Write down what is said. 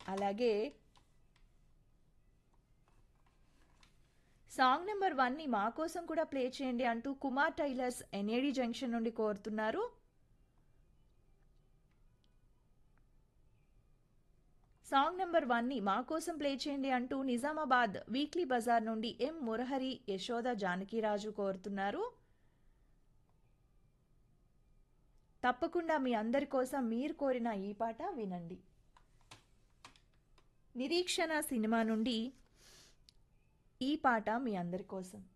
అలాగే song number వన్ని మా కోసం కూడా ప్లే చేయండి అంటూ కుమార్ టైలర్స్ ఎన్ఏడి జంక్షన్ నుండి కోరుతున్నారు సాంగ్ నెంబర్ వన్ని మా కోసం ప్లే చేయండి అంటూ నిజామాబాద్ వీక్లీ బజార్ నుండి ఎం మురహరి యశోద జానకిరాజు కోరుతున్నారు తప్పకుండా మీ అందరి కోసం మీరు కోరిన ఈ పాట వినండి నిరీక్షణ సినిమా నుండి ఈ పాట మీ అందరి కోసం